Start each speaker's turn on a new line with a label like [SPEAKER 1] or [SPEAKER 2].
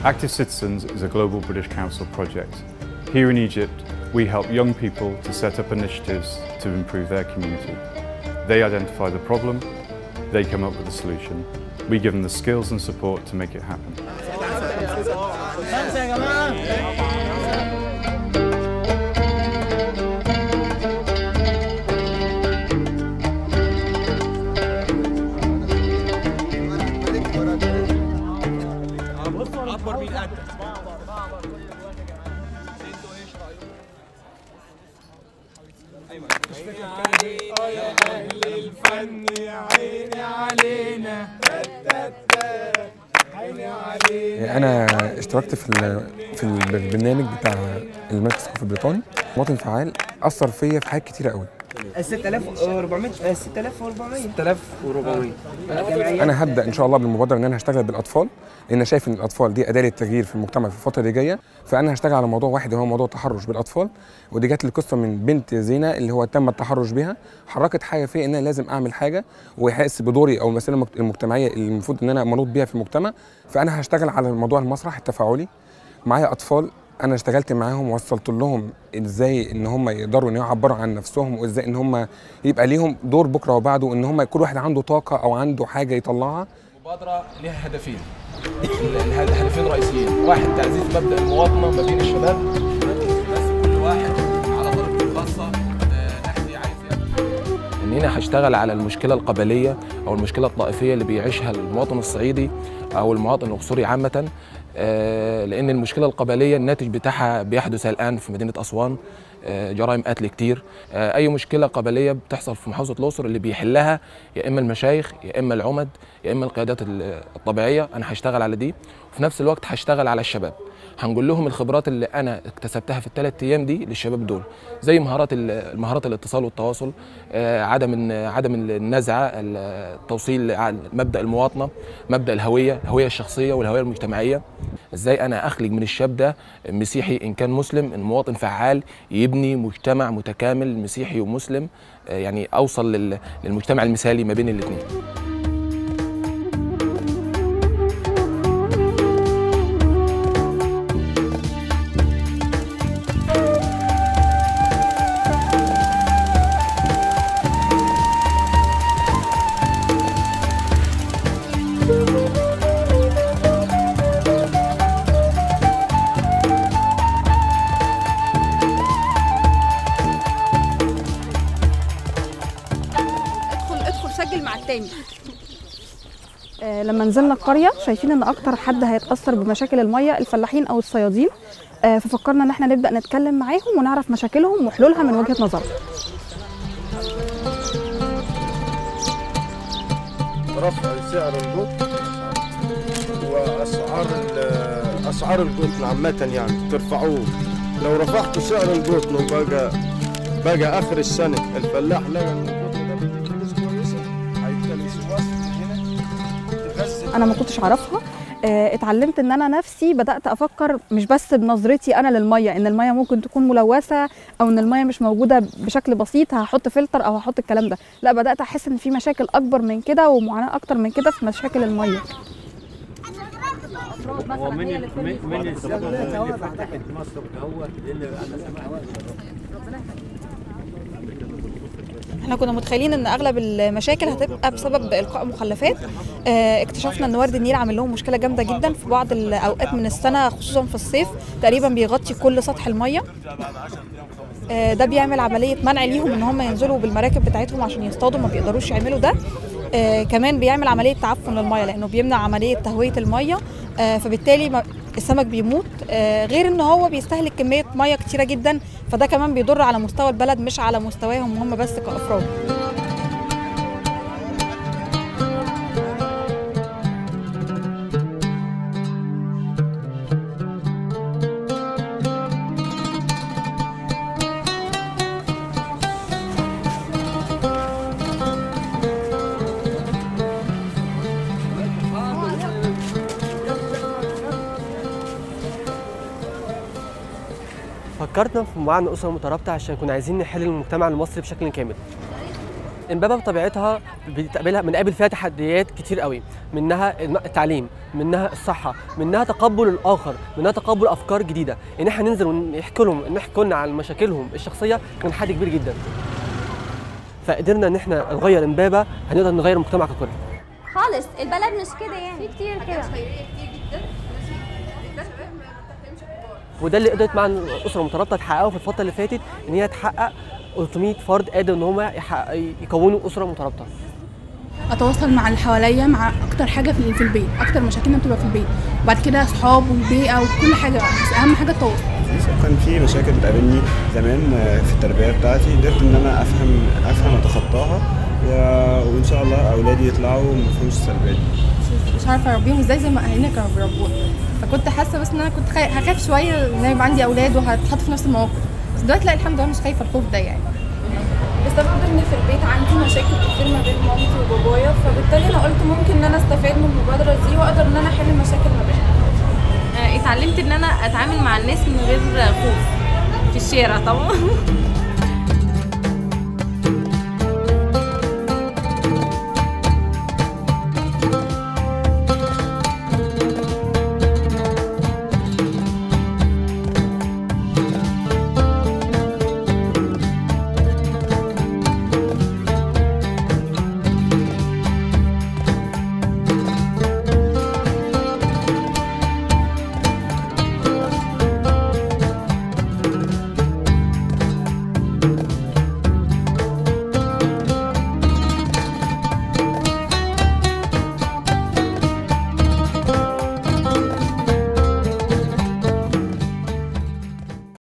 [SPEAKER 1] Active Citizens is a global British Council project. Here in Egypt, we help young people to set up initiatives to improve their community. They identify the problem, they come up with a solution. We give them the skills and support to make it happen.
[SPEAKER 2] انا اشتركت في ال- في البرنامج بتاع المركز الثقافي البريطاني مواطن فعال اثر فيا في حاجات كتيره قوي
[SPEAKER 3] 6400 6400 6400 جمعيات
[SPEAKER 2] انا هبدا ان شاء الله بالمبادره ان انا هشتغل بالاطفال لان أنا شايف ان الاطفال دي اداه للتغيير في المجتمع في الفتره اللي جايه فانا هشتغل على موضوع واحد وهو موضوع التحرش بالاطفال ودي جات لي قصه من بنت زينه اللي هو تم التحرش بها حركت حاجه فيا ان انا لازم اعمل حاجه واحس بدوري او المساله المجت- المجتمعيه اللي المفروض ان انا منوط بيها في المجتمع فانا هشتغل على موضوع المسرح التفاعلي معايا اطفال انا اشتغلت معاهم ووصلت لهم ازاي ان هم يقدروا ان يعبروا عن نفسهم وازاي ان هم يبقى ليهم دور بكره وبعده ان هم كل واحد عنده طاقه او عنده حاجه يطلعها
[SPEAKER 4] المبادرة لها هدفين ال- هدفين رئيسيين واحد تعزيز مبدأ المواطنة ما بين الشباب بس كل واحد على طريقته الخاصة آه، نحكي عايز يعمل. ان هنا هشتغل على المشكله القبليه او المشكله الطائفيه اللي بيعيشها المواطن الصعيدي او المواطن الاقصري عامه آه، لان المشكله القبليه الناتج بتاعها بيحدث الان في مدينه اسوان آه، جرائم قتل كتير آه، اي مشكله قبليه بتحصل في محافظه الاقصر اللي بيحلها يا اما المشايخ يا اما العمد يا اما القيادات ال- الطبيعيه انا هشتغل على دي وفي نفس الوقت هشتغل على الشباب هنقول لهم الخبرات اللي انا اكتسبتها في الثلاث ايام دي للشباب دول زي مهارات ال- مهارات الاتصال والتواصل آه، عدم الن- عدم النزعه ال- التوصيل على مبدا المواطنه مبدا الهويه الهويه الشخصيه والهويه المجتمعيه ازاي انا اخلق من الشاب ده مسيحي ان كان مسلم ان مواطن فعال يبني مجتمع متكامل مسيحي ومسلم آه، يعني اوصل لل- للمجتمع المثالي ما بين الاثنين
[SPEAKER 5] ادخل ادخل سجل مع التاني
[SPEAKER 6] آه، لما نزلنا القريه شايفين ان اكتر حد هيتاثر بمشاكل الميه الفلاحين او الصيادين آه، ففكرنا ان احنا نبدا نتكلم معاهم ونعرف مشاكلهم وحلولها من وجهه نظرهم
[SPEAKER 7] رفع سعر القط واسعار ال- اسعار القطن عامة يعني ترفعوه لو رفعتوا سعر القطن وبقى بقى اخر السنة الفلاح لقى ان القطن ده بيجيب فلوس كويسة هيبتدي يسوق هنا يغذي
[SPEAKER 6] انا ما كنتش اعرفها آه، اتعلمت ان انا نفسي بدات افكر مش بس بنظرتي انا للميه ان الميه ممكن تكون ملوثه او ان الميه مش موجوده بشكل بسيط هحط فلتر او هحط الكلام ده لا بدات احس ان في مشاكل اكبر من كده ومعاناه اكتر من كده في مشاكل الميه
[SPEAKER 8] هو من ال- من من السبب اللي فتحت مصر دوت اللي انا سمعت
[SPEAKER 6] احنا كنا متخيلين ان اغلب المشاكل هتبقى بسبب القاء مخلفات اه اكتشفنا ان ورد النيل عامل لهم مشكله جامده جدا في بعض الاوقات من السنه خصوصا في الصيف تقريبا بيغطي كل سطح الميه آه، ده بيعمل عمليه منع ليهم ان هم ينزلوا بالمراكب بتاعتهم عشان يصطادوا ما بيقدروش يعملوا ده آه، كمان بيعمل عمليه تعفن للميه لانه بيمنع عمليه تهويه الميه آه، فبالتالي ما- السمك بيموت آه، غير ان هو بيستهلك كميه ميه كتيره جدا فده كمان بيضر على مستوى البلد مش على مستواهم هم بس كافراد
[SPEAKER 3] فكرنا في معانا اسره مترابطه عشان كنا عايزين نحل المجتمع المصري بشكل كامل امبابه بطبيعتها بتقابلها بنقابل فيها تحديات كتير قوي منها الم- التعليم منها الصحه منها تقبل الاخر منها تقبل افكار جديده ان احنا ننزل ونحكي لهم نحكي لنا عن مشاكلهم الشخصيه كان حد كبير جدا فقدرنا ان احنا نغير امبابه هنقدر نغير المجتمع ككل
[SPEAKER 5] خالص البلد مش كده يعني في كتير كده
[SPEAKER 3] وده اللي قدرت مع الاسره المترابطه تحققه في الفتره اللي فاتت ان هي تحقق 300 فرد قادر ان هم يحقق- يكونوا اسره مترابطه
[SPEAKER 9] اتواصل مع اللي حواليا مع اكتر حاجه في في البيت اكتر مشاكلنا بتبقى في البيت وبعد كده اصحاب والبيئه وكل حاجه بس اهم حاجه التواصل
[SPEAKER 10] كان في مشاكل بتقابلني زمان آه، في التربيه بتاعتي قدرت ان انا افهم افهم اتخطاها و- وان شاء الله اولادي يطلعوا ما فيهمش السلبيات دي.
[SPEAKER 9] مش عارفه اربيهم ازاي زي ما اهالينا كانوا بيربونا فكنت حاسه بس ان انا كنت خايف هخاف شويه ان أنا يبقى عندي اولاد وهتحط في نفس المواقف بس دلوقتي لا الحمد لله مش خايفه الخوف ده يعني
[SPEAKER 11] بسبب ان في البيت عندي مشاكل كتير ما بين مامتي وبابايا فبالتالي انا قلت ممكن ان انا استفاد من المبادره دي واقدر ان انا احل المشاكل ما بيننا
[SPEAKER 12] اتعلمت ان انا اتعامل مع الناس من غير خوف في الشارع طبعا